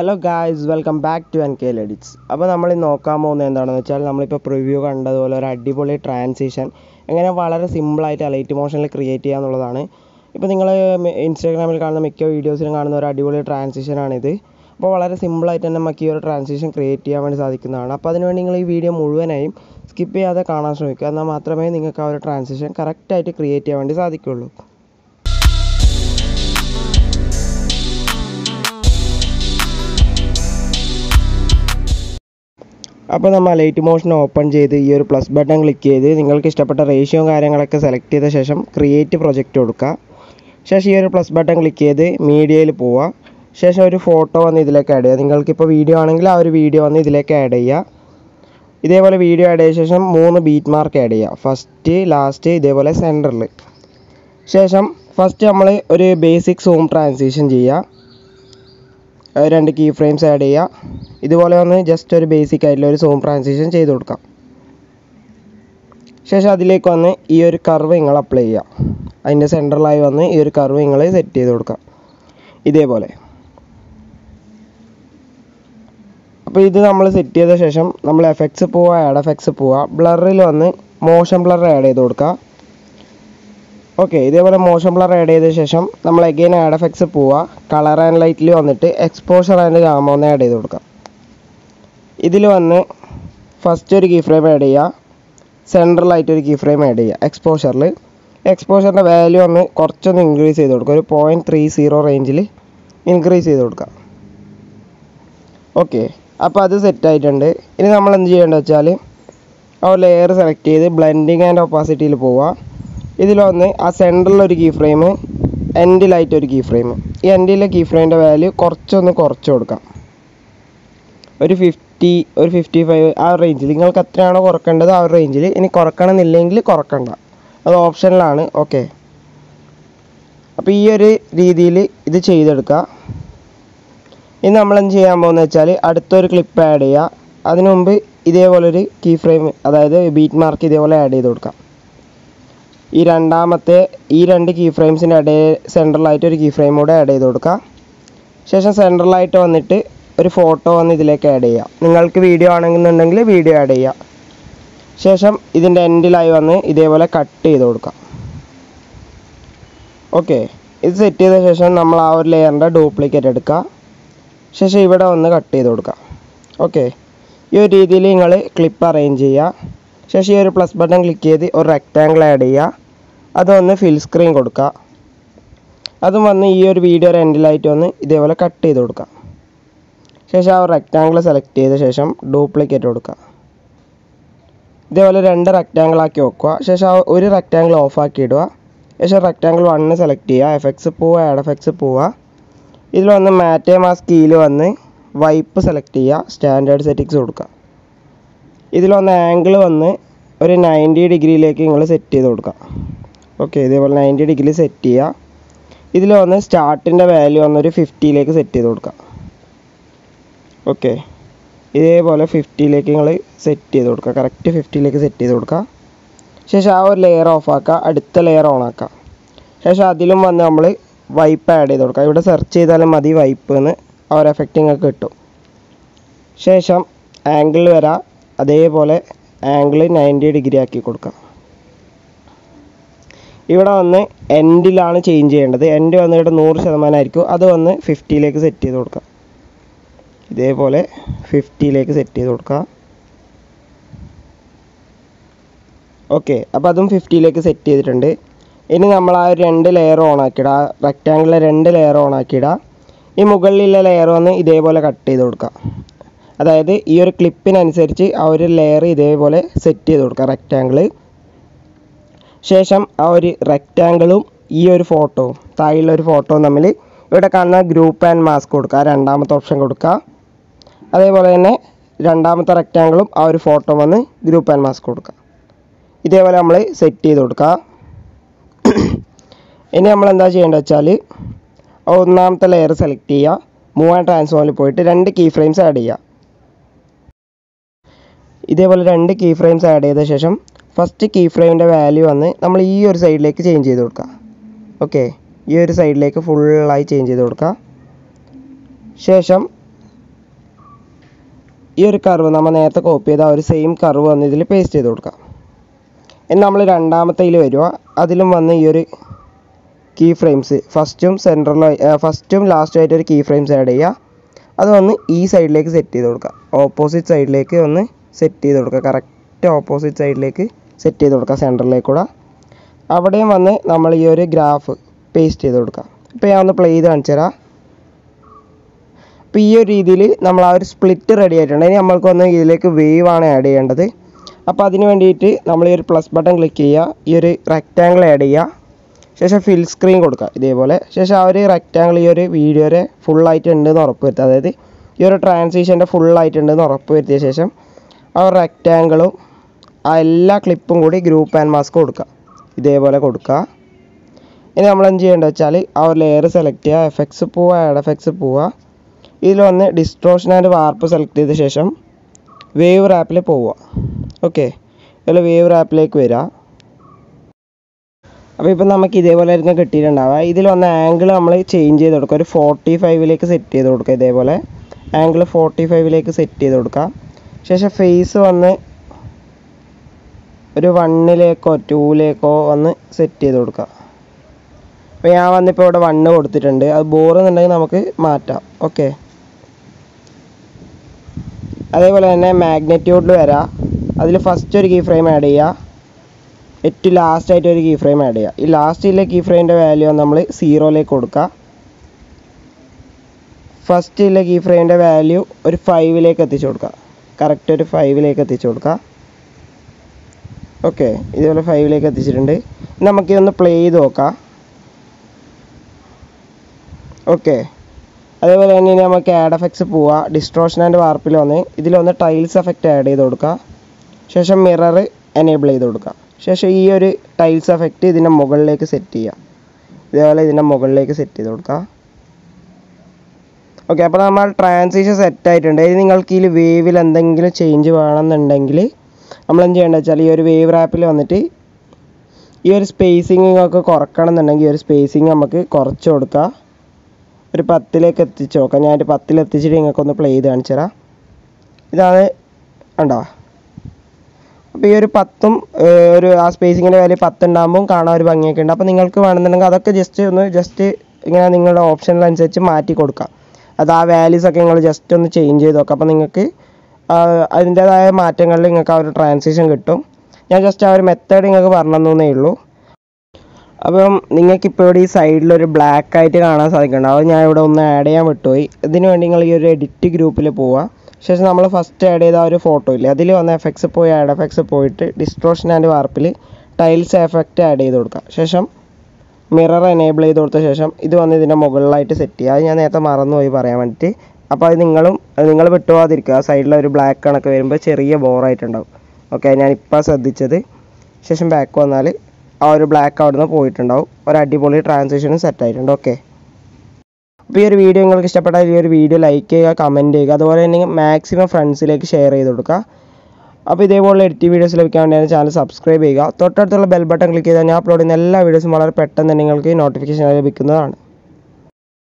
hello guys welcome back to N K edits അപ്പോൾ നമ്മൾ നോക്കാൻ പോകുന്നത് എന്താണെന്ന് വെച്ചാൽ നമ്മളിപ്പോൾ പ്രിവ്യൂ കണ്ടതുപോലെ ഒരു അടിപൊളി ട്രാൻസിഷൻ എങ്ങനെ വളരെ സിമ്പിളായിട്ട് ലൈറ്റ് മോഷനിൽ ക്രിയേറ്റ് ചെയ്യുക എന്നുള്ളതാണ് ഇപ്പോൾ നിങ്ങൾ ഇൻസ്റ്റാഗ്രാമിൽ കാണുന്ന മിക്ക വീഡിയോസിലും കാണുന്ന ഒരു അടിപൊളി ട്രാൻസിഷനാണിത് അപ്പോൾ വളരെ സിമ്പിളായിട്ട് തന്നെ നമുക്ക് ഈ ഒരു ട്രാൻസിഷൻ ക്രിയേറ്റ് ചെയ്യാൻ വേണ്ടി സാധിക്കുന്നതാണ് അപ്പോൾ അതിനുവേണ്ടി നിങ്ങൾ ഈ വീഡിയോ മുഴുവനായും സ്കിപ്പ് ചെയ്യാതെ കാണാൻ ശ്രമിക്കുക എന്നാൽ മാത്രമേ നിങ്ങൾക്ക് ആ ഒരു ട്രാൻസിഷൻ കറക്റ്റായിട്ട് ക്രിയേറ്റ് ചെയ്യാൻ വേണ്ടി സാധിക്കുകയുള്ളൂ അപ്പോൾ നമ്മൾ ലൈറ്റ് മോഷൻ ഓപ്പൺ ചെയ്ത് ഈ ഒരു പ്ലസ് ബട്ടൺ ക്ലിക്ക് ചെയ്ത് നിങ്ങൾക്ക് ഇഷ്ടപ്പെട്ട റേഷ്യോ കാര്യങ്ങളൊക്കെ സെലക്ട് ചെയ്ത ശേഷം ക്രിയേറ്റ് പ്രൊജക്റ്റ് കൊടുക്കുക ശേഷം ഈ ഒരു പ്ലസ് ബട്ടൺ ക്ലിക്ക് ചെയ്ത് മീഡിയയിൽ പോവുക ശേഷം ഒരു ഫോട്ടോ വന്ന് ഇതിലേക്ക് ആഡ് ചെയ്യുക നിങ്ങൾക്കിപ്പോൾ വീഡിയോ ആണെങ്കിൽ ആ ഒരു വീഡിയോ വന്ന് ഇതിലേക്ക് ആഡ് ചെയ്യുക ഇതേപോലെ വീഡിയോ ആഡ് ചെയ്ത ശേഷം മൂന്ന് ബീറ്റ് മാർക്ക് ആഡ് ചെയ്യുക ഫസ്റ്റ് ലാസ്റ്റ് ഇതേപോലെ സെൻറ്ററിൽ ശേഷം ഫസ്റ്റ് നമ്മൾ ഒരു ബേസിക് സൂം ട്രാൻസിഷൻ ചെയ്യുക അത് രണ്ട് കീ ഫ്രെയിംസ് ആഡ് ചെയ്യുക ഇതുപോലെ വന്ന് ജസ്റ്റ് ഒരു ബേസിക് ആയിട്ടുള്ള ഒരു സൂം ട്രാൻസിഷൻ ചെയ്ത് കൊടുക്കാം ശേഷം അതിലേക്ക് വന്ന് ഈ ഒരു കർവ് നിങ്ങൾ അപ്ലൈ ചെയ്യുക അതിൻ്റെ സെൻറ്ററിലായി വന്ന് ഈ ഒരു കർവ് നിങ്ങൾ സെറ്റ് ചെയ്ത് കൊടുക്കാം ഇതേപോലെ അപ്പോൾ ഇത് നമ്മൾ സെറ്റ് ചെയ്ത ശേഷം നമ്മൾ എഫക്ട്സ് പോവുക ആഡ് എഫക്ട്സ് പോവുക ബ്ലറിൽ വന്ന് മോഷൻ ബ്ലർ ആഡ് ചെയ്ത് കൊടുക്കുക ഓക്കെ ഇതേപോലെ മോഷൻ ബ്ലർ ആഡ് ചെയ്ത ശേഷം നമ്മൾ അഗെയിൻ ആഡ് എഫക്ട്സ് പോവുക കളർ ആൻഡ് ലൈറ്റിൽ വന്നിട്ട് എക്സ്പോഷർ ആൻഡ് ഗാമ ഒന്ന് ആഡ് ചെയ്ത് കൊടുക്കാം ഇതിൽ വന്ന് ഫസ്റ്റ് ഒരു കീ ഫ്രെയിം ആഡ് ചെയ്യുക സെൻട്രലായിട്ട് ഒരു കീ ഫ്രെയിം ആഡ് ചെയ്യുക എക്സ്പോഷറിൽ എക്സ്പോഷറിൻ്റെ വാല്യൂ ഒന്ന് കുറച്ചൊന്ന് ഇൻക്രീസ് ചെയ്ത് കൊടുക്കുക ഒരു പോയിൻറ്റ് ത്രീ സീറോ റേഞ്ചിൽ ഇൻക്രീസ് ചെയ്ത് കൊടുക്കുക ഓക്കെ അപ്പോൾ അത് സെറ്റ് ആയിട്ടുണ്ട് ഇനി നമ്മൾ എന്ത് ചെയ്യേണ്ടത് വെച്ചാൽ ആ ഒരു ലെയർ സെലക്ട് ചെയ്ത് ബ്ലെൻഡിങ് ആൻഡ് ഓപ്പോസിറ്റിയിൽ പോവുക ഇതിൽ വന്ന് ആ സെൻറ്ററിൽ ഒരു കീ ഫ്രെയിം എൻഡിലായിട്ട് ഒരു കീ ഫ്രെയിം ഈ എൻഡിലെ കീ ഫ്രെയിമിൻ്റെ വാല്യൂ കുറച്ചൊന്ന് കുറച്ച് കൊടുക്കാം ഒരു ഫിഫ്റ്റി ഒരു ഫിഫ്റ്റി ഫൈവ് ആ റേഞ്ചിൽ നിങ്ങൾക്ക് എത്രയാണോ കുറക്കേണ്ടത് ആ ഒരു റേഞ്ചിൽ ഇനി കുറക്കണമെന്നില്ലെങ്കിൽ കുറക്കണ്ട അത് ഓപ്ഷനിലാണ് ഓക്കെ അപ്പോൾ ഈ ഒരു രീതിയിൽ ഇത് ചെയ്തെടുക്കുക ഇനി നമ്മൾ എന്ത് ചെയ്യാൻ പോകുന്നത് വെച്ചാൽ അടുത്തൊരു ക്ലിപ്പ് ആഡ് ചെയ്യുക അതിനു മുമ്പ് ഇതേപോലൊരു കീ ഫ്രെയിം അതായത് ബീറ്റ് മാർക്ക് ഇതേപോലെ ആഡ് ചെയ്ത് കൊടുക്കാം ഈ രണ്ടാമത്തെ ഈ രണ്ട് കീ ഫ്രെയിംസിൻ്റെ ഇടയിൽ സെൻട്രലായിട്ട് ഒരു കീ ഫ്രെയിം കൂടെ ആഡ് ചെയ്ത് കൊടുക്കുക ശേഷം സെൻട്രലായിട്ട് വന്നിട്ട് ഒരു ഫോട്ടോ വന്ന് ഇതിലേക്ക് ആഡ് ചെയ്യുക നിങ്ങൾക്ക് വീഡിയോ ആണെന്നുണ്ടെങ്കിൽ വീഡിയോ ആഡ് ചെയ്യുക ശേഷം ഇതിൻ്റെ എൻഡിലായി വന്ന് ഇതേപോലെ കട്ട് ചെയ്ത് കൊടുക്കാം ഓക്കെ ഇത് സെറ്റ് ചെയ്ത ശേഷം നമ്മൾ ആ ഒരു ലെയറിൻ്റെ ഡ്യൂപ്ലിക്കേറ്റ് എടുക്കുക ശേഷം ഇവിടെ വന്ന് കട്ട് ചെയ്ത് കൊടുക്കുക ഓക്കെ ഈ ഒരു രീതിയിൽ നിങ്ങൾ ക്ലിപ്പ് അറേഞ്ച് ചെയ്യുക ശേഷം ഈ ഒരു പ്ലസ് ബട്ടൺ ക്ലിക്ക് ചെയ്ത് ഒരു റെക്റ്റാങ്കിൾ ആഡ് ചെയ്യുക അതൊന്ന് ഫിൽ സ്ക്രീൻ കൊടുക്കുക അതും വന്ന് ഈ ഒരു വീഡിയോയുടെ എൻഡിലായിട്ട് വന്ന് ഇതേപോലെ കട്ട് ചെയ്ത് കൊടുക്കുക ശേഷം ആ ഒരു റെക്റ്റാങ്കിൾ സെലക്ട് ചെയ്ത ശേഷം ഡ്യൂപ്ലിക്കേറ്റ് കൊടുക്കുക ഇതേപോലെ രണ്ട് റെക്റ്റാങ്കിൾ ആക്കി വെക്കുക ശേഷം ആ ഒരു റെക്റ്റാങ്കിൾ ഓഫ് ആക്കി ഇടുക ശേഷം റെക്റ്റാങ്കിൾ വണ്ണ് സെലക്ട് ചെയ്യുക എഫക്ട്സ് പോവുക ആഡ് എഫക്ട്സ് പോവുക ഇതിൽ വന്ന് മാറ്റേ മാസ് കീയിൽ വന്ന് വൈപ്പ് സെലക്ട് ചെയ്യുക സ്റ്റാൻഡേർഡ് സെറ്റിങ്സ് കൊടുക്കുക ഇതിൽ വന്ന് ആംഗിൾ വന്ന് ഒരു നയൻറ്റി ഡിഗ്രിയിലേക്ക് നിങ്ങൾ സെറ്റ് ചെയ്ത് കൊടുക്കുക ഓക്കെ ഇതേപോലെ നയൻറ്റി ഡിഗ്രി സെറ്റ് ചെയ്യുക ഇതിൽ വന്ന് സ്റ്റാർട്ടിൻ്റെ വാല്യൂ വന്ന് ഒരു ഫിഫ്റ്റിയിലേക്ക് സെറ്റ് ചെയ്ത് കൊടുക്കുക ഓക്കെ ഇതേപോലെ ഫിഫ്റ്റിയിലേക്ക് നിങ്ങൾ സെറ്റ് ചെയ്ത് കൊടുക്കുക കറക്റ്റ് ഫിഫ്റ്റിയിലേക്ക് സെറ്റ് ചെയ്ത് കൊടുക്കുക ശേഷം ആ ഒരു ലെയർ ഓഫ് ആക്കുക അടുത്ത ലെയർ ഓൺ ആക്കുക ശേഷം അതിലും വന്ന് നമ്മൾ വൈപ്പ് ആഡ് ചെയ്ത് കൊടുക്കുക ഇവിടെ സെർച്ച് ചെയ്താലും മതി വൈപ്പ് എന്ന് ആ ഒരു എഫക്റ്റ് നിങ്ങൾക്ക് കിട്ടും ശേഷം ആംഗിൾ വരാം അതേപോലെ ആംഗിൾ നയൻറ്റി ഡിഗ്രി ആക്കി കൊടുക്കുക ഇവിടെ വന്ന് എൻഡിലാണ് ചേഞ്ച് ചെയ്യേണ്ടത് എൻഡ് വന്ന് ഇവിടെ നൂറ് ശതമാനമായിരിക്കും അത് വന്ന് ഫിഫ്റ്റിയിലേക്ക് സെറ്റ് ചെയ്ത് കൊടുക്കുക ഇതേപോലെ ഫിഫ്റ്റിയിലേക്ക് സെറ്റ് ചെയ്ത് കൊടുക്കുക ഓക്കെ അപ്പോൾ അതും ഫിഫ്റ്റിയിലേക്ക് സെറ്റ് ചെയ്തിട്ടുണ്ട് ഇനി നമ്മൾ ആ ഒരു രണ്ട് ലെയർ ഓൺ ആക്കിയിടുക ആ റെക്റ്റാങ്കിളിലെ രണ്ട് ലെയർ ഓൺ ആക്കിയിടുക ഈ മുകളിലുള്ള ലെയർ വന്ന് ഇതേപോലെ കട്ട് ചെയ്ത് കൊടുക്കുക അതായത് ഈ ഒരു ക്ലിപ്പിനനുസരിച്ച് ആ ഒരു ലെയർ ഇതേപോലെ സെറ്റ് ചെയ്ത് കൊടുക്കുക റെക്റ്റാങ്കിൾ ശേഷം ആ ഒരു റെക്റ്റാങ്കിളും ഈ ഒരു ഫോട്ടോവും താഴെയുള്ള ഒരു ഫോട്ടോവും തമ്മിൽ ഇവിടെ കാണുന്ന ഗ്രൂപ്പ് ആൻഡ് മാസ്ക് കൊടുക്കുക ആ രണ്ടാമത്തെ ഓപ്ഷൻ കൊടുക്കുക അതേപോലെ തന്നെ രണ്ടാമത്തെ റെക്റ്റാങ്കിളും ആ ഒരു ഫോട്ടോ വന്ന് ഗ്രൂപ്പ് ആൻഡ് മാസ്ക് കൊടുക്കുക ഇതേപോലെ നമ്മൾ സെറ്റ് ചെയ്ത് കൊടുക്കുക ഇനി നമ്മൾ എന്താ ചെയ്യേണ്ടത് വെച്ചാൽ ഒന്നാമത്തെ ലെയർ സെലക്ട് ചെയ്യുക മൂവ് ആൻഡ് ട്രാൻസ്ഫോമിൽ പോയിട്ട് രണ്ട് കീ ഫ്രെയിംസ് ആഡ് ചെയ്യുക ഇതേപോലെ രണ്ട് കീ ഫ്രെയിംസ് ആഡ് ചെയ്ത ശേഷം ഫസ്റ്റ് കീ ഫ്രെയിമിൻ്റെ വാല്യൂ വന്ന് നമ്മൾ ഈ ഒരു സൈഡിലേക്ക് ചേഞ്ച് ചെയ്ത് കൊടുക്കുക ഓക്കെ ഈ ഒരു സൈഡിലേക്ക് ഫുള്ളായി ചേഞ്ച് ചെയ്ത് കൊടുക്കുക ശേഷം ഈ ഒരു കർവ് നമ്മൾ നേരത്തെ കോപ്പി ചെയ്ത ആ ഒരു സെയിം കർവ് വന്ന് ഇതിൽ പേസ്റ്റ് ചെയ്ത് കൊടുക്കാം ഇനി നമ്മൾ രണ്ടാമത്തേൽ വരിക അതിലും വന്ന് ഈ ഒരു കീ ഫ്രെയിംസ് ഫസ്റ്റും സെൻറ്ററിലും ഫസ്റ്റും ലാസ്റ്റും ആയിട്ട് ഒരു കീ ഫ്രെയിംസ് ആഡ് ചെയ്യുക അത് വന്ന് ഈ സൈഡിലേക്ക് സെറ്റ് ചെയ്ത് കൊടുക്കുക ഓപ്പോസിറ്റ് സൈഡിലേക്ക് ഒന്ന് സെറ്റ് ചെയ്ത് കൊടുക്കുക കറക്റ്റ് ഓപ്പോസിറ്റ് സൈഡിലേക്ക് സെറ്റ് ചെയ്ത് കൊടുക്കുക സെൻറ്ററിലേക്ക് കൂടെ അവിടെയും വന്ന് നമ്മൾ ഈ ഒരു ഗ്രാഫ് പേസ്റ്റ് ചെയ്ത് കൊടുക്കുക ഇപ്പോൾ ഞാൻ ഒന്ന് പ്ലേ ചെയ്ത് കാണിച്ചു തരാം അപ്പോൾ ഈ ഒരു രീതിയിൽ നമ്മൾ ആ ഒരു സ്പ്ലിറ്റ് റെഡി ആയിട്ടുണ്ട് ഇനി നമ്മൾക്ക് വന്ന് ഇതിലേക്ക് വേവ് ആണ് ആഡ് ചെയ്യേണ്ടത് അപ്പോൾ അതിന് വേണ്ടിയിട്ട് നമ്മൾ ഈ ഒരു പ്ലസ് ബട്ടൺ ക്ലിക്ക് ചെയ്യുക ഈ ഒരു റെക്റ്റാങ്കിൾ ആഡ് ചെയ്യുക ശേഷം ഫിൽ സ്ക്രീൻ കൊടുക്കുക ഇതേപോലെ ശേഷം ആ ഒരു റെക്റ്റാങ്കിൾ ഈ ഒരു വീഡിയോയുടെ ഫുള്ളായിട്ട് ഉണ്ടെന്ന് ഉറപ്പ് വരുത്തുക അതായത് ഈ ഒരു ട്രാൻസിഷൻ്റെ ഫുള്ളായിട്ട് ഉണ്ടെന്ന് ഉറപ്പ് വരുത്തിയ ശേഷം ആ ഒരു റെക്റ്റാങ്കിളും ആ എല്ലാ ക്ലിപ്പും കൂടി ഗ്രൂപ്പ് ആൻഡ് മാസ്ക് കൊടുക്കുക ഇതേപോലെ കൊടുക്കുക ഇനി നമ്മൾ എന്ത് ചെയ്യേണ്ടത് വെച്ചാൽ ആ ഒരു ലെയർ സെലക്ട് ചെയ്യുക എഫക്ട്സ് പോവുക ആഡ് എഫക്ട്സ് പോവുക ഇതിൽ വന്ന് ഡിസ്ട്രോഷൻ ആൻഡ് വാർപ്പ് സെലക്ട് ചെയ്ത ശേഷം വേവ് റാപ്പിൽ പോവുക ഓക്കെ ഇതിൽ വേവ് റാപ്പിലേക്ക് വരിക അപ്പോൾ ഇപ്പം നമുക്ക് ഇതേപോലെ ആയിരിക്കും കിട്ടിയിട്ടുണ്ടാവുക ഇതിൽ വന്ന ആംഗിൾ നമ്മൾ ചേഞ്ച് ചെയ്ത് കൊടുക്കുക ഒരു ഫോർട്ടി ഫൈവിലേക്ക് സെറ്റ് ചെയ്ത് കൊടുക്കുക ഇതേപോലെ ആംഗിൾ ഫോർട്ടി ഫൈവിലേക്ക് സെറ്റ് ചെയ്ത് കൊടുക്കുക ശേഷം ഫേസ് വന്ന് ഒരു വണ്ണിലേക്കോ ടൂവിലേക്കോ വന്ന് സെറ്റ് ചെയ്ത് കൊടുക്കുക അപ്പോൾ ഞാൻ വന്നിപ്പോൾ ഇവിടെ വണ്ണ് കൊടുത്തിട്ടുണ്ട് അത് ബോറെന്നുണ്ടെങ്കിൽ നമുക്ക് മാറ്റാം ഓക്കെ അതേപോലെ തന്നെ മാഗ്നറ്റ്യൂഡിൽ വരാം അതിൽ ഫസ്റ്റ് ഒരു കീ ഫ്രെയിം ആഡ് ചെയ്യുക ഏറ്റവും ലാസ്റ്റ് ആയിട്ട് ഒരു കീ ഫ്രെയിം ആഡ് ചെയ്യുക ഈ ലാസ്റ്റിലെ കീ ഫ്രെയിമിൻ്റെ വാല്യൂ നമ്മൾ സീറോയിലേക്ക് കൊടുക്കുക ഫസ്റ്റിലെ കീ ഫ്രെയിമിൻ്റെ വാല്യൂ ഒരു ഫൈവിലേക്ക് എത്തിച്ചു കൊടുക്കുക കറക്റ്റ് ഒരു ഫൈവിലേക്ക് എത്തിച്ചു കൊടുക്കുക ഓക്കെ ഇതുപോലെ ഫൈവിലേക്ക് എത്തിച്ചിട്ടുണ്ട് ഇനി നമുക്കിതൊന്ന് പ്ലേ ചെയ്ത് നോക്കാം ഓക്കെ അതേപോലെ തന്നെ ഇനി നമുക്ക് ആഡ് എഫക്ട്സ് പോവുക ഡിസ്ട്രോഷൻ ആൻഡ് വാർപ്പിൽ വന്ന് ഇതിലൊന്ന് ടൈൽസ് എഫക്റ്റ് ആഡ് ചെയ്ത് കൊടുക്കുക ശേഷം മിറർ എനേബിൾ ചെയ്ത് കൊടുക്കുക ശേഷം ഈ ഒരു ടൈൽസ് എഫക്റ്റ് ഇതിൻ്റെ മുകളിലേക്ക് സെറ്റ് ചെയ്യുക ഇതേപോലെ ഇതിൻ്റെ മുകളിലേക്ക് സെറ്റ് ചെയ്ത് കൊടുക്കുക ഓക്കെ അപ്പോൾ നമ്മൾ ട്രാൻസിഷൻ സെറ്റ് ആയിട്ടുണ്ട് ഇനി നിങ്ങൾക്ക് ഈ വേവിൽ എന്തെങ്കിലും ചേഞ്ച് വേണമെന്നുണ്ടെങ്കിൽ നമ്മൾ എന്ത് ചെയ്യേണ്ടത് വെച്ചാൽ ഈ ഒരു വേവ് റാപ്പിൽ വന്നിട്ട് ഈ ഒരു സ്പേസിങ് നിങ്ങൾക്ക് കുറക്കണം എന്നുണ്ടെങ്കിൽ ഈ ഒരു സ്പേസിങ് നമുക്ക് കുറച്ച് കൊടുക്കുക ഒരു പത്തിലേക്ക് എത്തിച്ച് നോക്കാം ഞാൻ ഒരു പത്തിൽ എത്തിച്ചിട്ട് നിങ്ങൾക്കൊന്ന് പ്ലേ ചെയ്ത് കാണിച്ചു തരാം ഇതാണ് ഉണ്ടോ അപ്പോൾ ഈ ഒരു പത്തും ഏർ, ഒരു ആ സ്പേസിങ്ങിൻ്റെ വാല്യൂ പത്തുണ്ടാകുമ്പോൾ കാണാൻ ഒരു ഭംഗിയൊക്കെ ഉണ്ട് അപ്പോൾ നിങ്ങൾക്ക് വേണമെന്നുണ്ടെങ്കിൽ അതൊക്കെ ജസ്റ്റ് ഒന്ന് ജസ്റ്റ് ഇങ്ങനെ നിങ്ങളുടെ ഓപ്ഷനിലനുസരിച്ച് മാറ്റി കൊടുക്കാം അത് ആ വാല്യൂസ് ഒക്കെ നിങ്ങൾ ജസ്റ്റ് ഒന്ന് ചേഞ്ച് ചെയ്ത് നോക്കാം അപ്പോൾ നിങ്ങൾക്ക് അതിൻ്റേതായ മാറ്റങ്ങളിൽ നിങ്ങൾക്ക് ആ ഒരു ട്രാൻസിഷൻ കിട്ടും ഞാൻ ജസ്റ്റ് ആ ഒരു മെത്തേഡ് നിങ്ങൾക്ക് പറഞ്ഞു തന്നേ ഉള്ളൂ അപ്പം നിങ്ങൾക്ക് ഇപ്പോൾ ഇവിടെ ഈ സൈഡിൽ ഒരു ബ്ലാക്ക് ആയിട്ട് കാണാൻ സാധിക്കുന്നുണ്ട് അത് ഞാൻ ഇവിടെ ഒന്ന് ആഡ് ചെയ്യാൻ വിട്ടുപോയി ഇതിന് വേണ്ടി നിങ്ങൾ ഈ ഒരു എഡിറ്റ് ഗ്രൂപ്പിൽ പോവുക ശേഷം നമ്മൾ ഫസ്റ്റ് ആഡ് ചെയ്ത ആ ഒരു ഫോട്ടോ ഇല്ലേ അതിൽ വന്ന എഫക്ട്സ് പോയി ആഡ് എഫക്ട്സ് പോയിട്ട് ഡിസ്ട്രോഷൻ ആൻഡ് വാർപ്പിൽ ടൈൽസ് എഫക്റ്റ് ആഡ് ചെയ്ത് കൊടുക്കുക ശേഷം മിറർ എനേബിൾ ചെയ്ത് കൊടുത്ത ശേഷം ഇത് വന്ന് ഇതിൻ്റെ മുകളിലായിട്ട് സെറ്റ് ചെയ്യുക അത് ഞാൻ നേരത്തെ മറന്നുപോയി പറയാൻ വേണ്ടിയിട്ട് അപ്പോൾ അത് നിങ്ങളും അത് നിങ്ങൾ വിട്ടുപോകാതിരിക്കുക സൈഡിൽ ഒരു ബ്ലാക്ക് കണക്ക് വരുമ്പോൾ ചെറിയ ബോറായിട്ടുണ്ടാവും ഓക്കെ ഞാൻ ഇപ്പോൾ ശ്രദ്ധിച്ചത് ശേഷം ബാക്ക് വന്നാൽ ആ ഒരു ബ്ലാക്ക് അവിടെ നിന്ന് പോയിട്ടുണ്ടാവും ഒരു അടിപൊളി ട്രാൻസിഷനും സെറ്റ് ആയിട്ടുണ്ട് ഓക്കെ അപ്പോൾ ഈ ഒരു വീഡിയോ നിങ്ങൾക്ക് ഇഷ്ടപ്പെട്ടാൽ ഈ ഒരു വീഡിയോ ലൈക്ക് ചെയ്യുക കമൻറ്റ് ചെയ്യുക അതുപോലെ തന്നെ മാക്സിമം ഫ്രണ്ട്സിലേക്ക് ഷെയർ ചെയ്ത് കൊടുക്കുക അപ്പോൾ ഇതേപോലെ എഡിറ്റ് വീഡിയോസ് ലഭിക്കാൻ വേണ്ടി ചാനൽ സബ്സ്ക്രൈബ് ചെയ്യുക തൊട്ടടുത്തുള്ള ബെൽ ബട്ടൺ ക്ലിക്ക് ചെയ്താൽ ഞാൻ അപ്ലോഡ് ചെയ്യുന്ന എല്ലാ വീഡിയോസും വളരെ പെട്ടെന്ന് തന്നെ നിങ്ങൾക്ക് നോട്ടിഫിക്കേഷൻ ലഭിക്കുന്നതാണ്